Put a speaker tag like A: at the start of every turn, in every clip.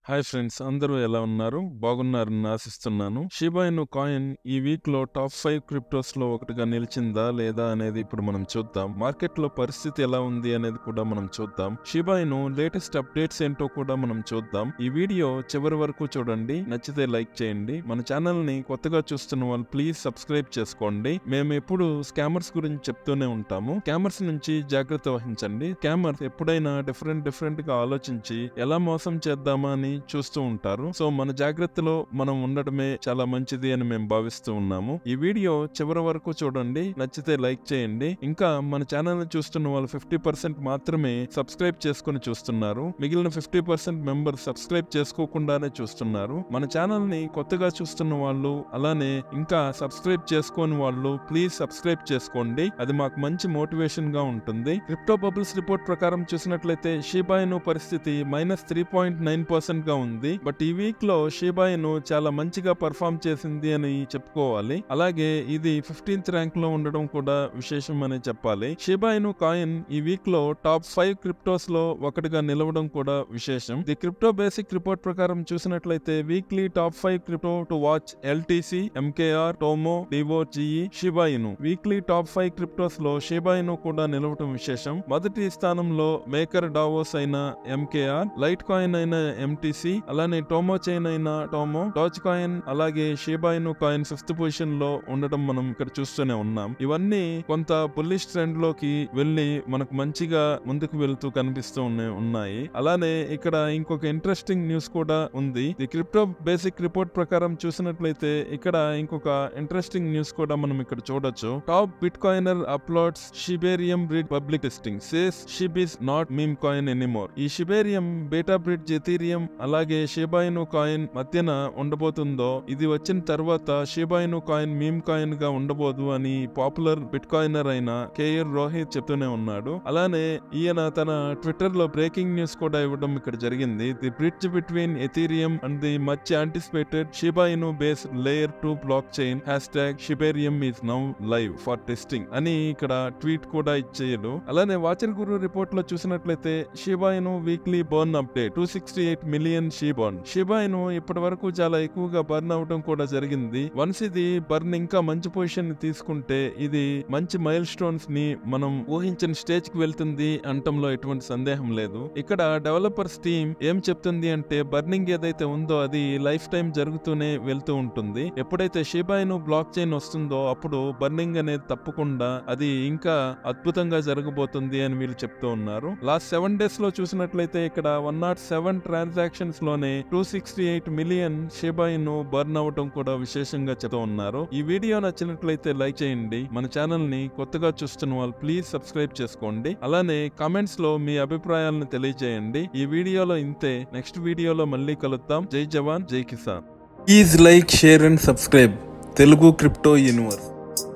A: hi friends అందరూ ఎలా ఉన్నారు బాగున్నారని ఆశిస్తున్నాను షిబాయిను కాయిన్ ఈ వీక్ లో టాప్ ఫైవ్ క్రిప్టోస్ లో ఒకటిగా నిలిచిందా లేదా అనేది ఇప్పుడు మనం చూద్దాం మార్కెట్ లో పరిస్థితి ఎలా ఉంది అనేది కూడా మనం చూద్దాం షిబాయిను లేటెస్ట్ అప్డేట్స్ ఏంటో కూడా మనం చూద్దాం ఈ వీడియో చివరి వరకు చూడండి నచ్చితే లైక్ చేయండి మన ఛానల్ ని కొత్తగా చూస్తున్న వాళ్ళు ప్లీజ్ సబ్స్క్రైబ్ చేసుకోండి మేము ఎప్పుడు స్కామర్స్ గురించి చెప్తూనే ఉంటాము స్కామర్స్ నుంచి జాగ్రత్త వహించండి స్కామర్స్ ఎప్పుడైనా డిఫరెంట్ డిఫరెంట్ గా ఆలోచించి ఎలా మోసం చేద్దామా అని చూస్తూ ఉంటారు సో మన జాగ్రత్తలో మనం ఉండడమే చాలా మంచిది అని మేము భావిస్తూ ఉన్నాము ఈ వీడియో చివరి వరకు చూడండి నచ్చితే లైక్ చేయండి ఇంకా మన ఛానల్ ని చూస్తున్న వాళ్ళు ఫిఫ్టీ పర్సెంట్ మాత్రమే సబ్స్క్రైబ్ చేసుకుని చూస్తున్నారు మిగిలిన ఫిఫ్టీ పర్సెంట్ మెంబర్ సబ్స్క్రైబ్ చేసుకోకుండానే చూస్తున్నారు మన ఛానల్ ని కొత్తగా చూస్తున్న వాళ్ళు అలానే ఇంకా సబ్స్క్రైబ్ చేసుకోని వాళ్ళు ప్లీజ్ సబ్స్క్రైబ్ చేసుకోండి అది మాకు మంచి మోటివేషన్ గా ఉంటుంది క్రిప్టో బబుల్స్ రిపోర్ట్ ప్రకారం చూసినట్లయితే షీబాయిను పరిస్థితి minus three point nine percent గా ఉంది బట్ ఈ వీక్ లో షీబాయిను చాలా మంచిగా పర్ఫామ్ చేసింది అని చెప్పుకోవాలి అలాగే ఇది ఫిఫ్టీన్త్ ర్యాంక్ లో ఉండడం కూడా విశేషం అని చెప్పాలి షీబాయిను కాయిన్ ఈ వీక్ లో టాప్ ఫైవ్ క్రిప్టోస్ లో ఒకటిగా నిలవడం కూడా విశేషం ది క్రిప్టో బేసిక్ రిపోర్ట్ ప్రకారం చూసినట్లయితే weekly top five crypto to watch LTC MKR TOMO డివో జిఈ Shiba Inu weekly top five cryptos లో షిబాయిను కూడా నిలవటం విశేషం మొదటి స్థానంలో మేకర్ డావోస్ అయిన ఎంకేఆర్ లైట్ కాయిన్ అయిన ఎంటీసీ అలానే టోమో చైన్ అయిన టోమో డాచ్ కాయిన్ అలాగే షిబాయిను కాయిన్ ఫిఫ్త్ పొజిషన్ లో ఉండడం మనం ఇక్కడ చూస్తూనే ఉన్నాం ఇవన్నీ కొంత బుల్లిష్ ట్రెండ్ లోకి వెళ్ళి మనకు మంచిగా ముందుకు వెళ్తూ కనిపిస్తూ ఉన్న- ఉన్నాయి అలానే ఇక్కడ ఇంకొక ఇంట్రెస్టింగ్ న్యూస్ కూడా ఉంది ది క్రిప్టో బేసిక్ రిపోర్ట్ ప్రకారం చూసినట్లయితే ఇక్కడ ఇంకొక ఇంట్రెస్టింగ్ న్యూస్ కూడా మనం ఇక్కడ చూడొచ్చు top Bitcoiner uploads Shibarium bridge public testing says SHIB is not meme coin anymore ఈ షిబేరియం బేటా బ్రిడ్జ్ ఎథీరియం అలాగే షిబాయిను కాయిన్ మధ్యన ఉండబోతుందో ఇది వచ్చిన తర్వాత షిబాయిను కాయిన్ మీమ్ కాయిన్ గా ఉండబోదు అని పాపులర్ బిట్ కాయినర్ అయిన కేఎర్ రోహిత్ చెప్తూనే ఉన్నాడు అలానే ఈయన తన ట్విట్టర్ లో బ్రేకింగ్ న్యూస్ కూడా ఇవ్వడం ఇక్కడ జరిగింది the bridge between Ethereum and the much anticipated Shiba Inu based layer two blockchain hashtag Shibarium is now live for testing అని ఇక్కడ ట్వీట్ కూడా ఇచ్చేయడు అలానే వాచర్ గురు రిపోర్ట్ లో చూసినట్లయితే Shiba Inu weekly burn update two sixty eight million షీబాన్ Shiba Inu ఇప్పటి వరకు చాలా ఎక్కువగా బర్న్ అవడం కూడా జరిగింది వన్స్ ఇది బర్న్ ఇంకా మంచి పొజిషన్ ని తీసుకుంటే ఇది మంచి మైల్ స్టోన్స్ ని మనం ఊహించిన స్టేజ్ కి వెళ్తుంది అంటంలో ఎటువంటి సందేహం లేదు ఇక్కడ డెవలపర్స్ టీమ్ ఏం చెప్తుంది అంటే బర్నింగ్ ఏదైతే ఉందో అది లైఫ్ టైం జరుగుతూనే వెళ్తూ ఉంటుంది ఎప్పుడైతే షిబాయిను బ్లాక్ చైన్ వస్తుందో అప్పుడు బర్నింగ్ అనేది తప్పకుండా అది ఇంకా అద్భుతంగా జరగబోతుంది అని వీళ్ళు చెప్తూ ఉన్నారు లాస్ట్ సెవెన్ డేస్ లో చూసినట్లయితే ఇక్కడ వన్ నాట్ సెవెన్ ట్రాన్సాక్షన్స్ లోనే two sixty eight million Shiba Inu burn అవటం కూడా విశేషంగా చెప్తూ ఉన్నారు ఈ వీడియో నచ్చినట్లయితే లైక్ చేయండి మన ఛానల్ ని కొత్తగా చూస్తున్న వాళ్ళు ప్లీజ్ సబ్స్క్రైబ్ చేసుకోండి అలానే కామెంట్స్ లో మీ అభిప్రాయాలను తెలియజేయండి ఈ వీడియోలో ఇంతే నెక్స్ట్ వీడియోలో మళ్ళీ కలుద్దాం జై జవాన్ జై కిసాన్ please like share and subscribe Telugu crypto universe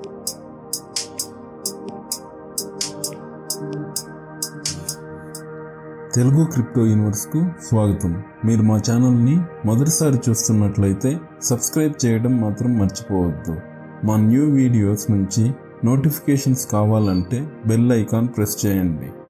B: Telugu crypto యూనివర్స్కు స్వాగతం మీరు మా ఛానల్ని మొదటిసారి చూస్తున్నట్లయితే సబ్స్క్రైబ్ చేయడం మాత్రం మర్చిపోవద్దు మా న్యూ వీడియోస్ నుంచి నోటిఫికేషన్స్ కావాలంటే బెల్ ఐకాన్ ప్రెస్ చేయండి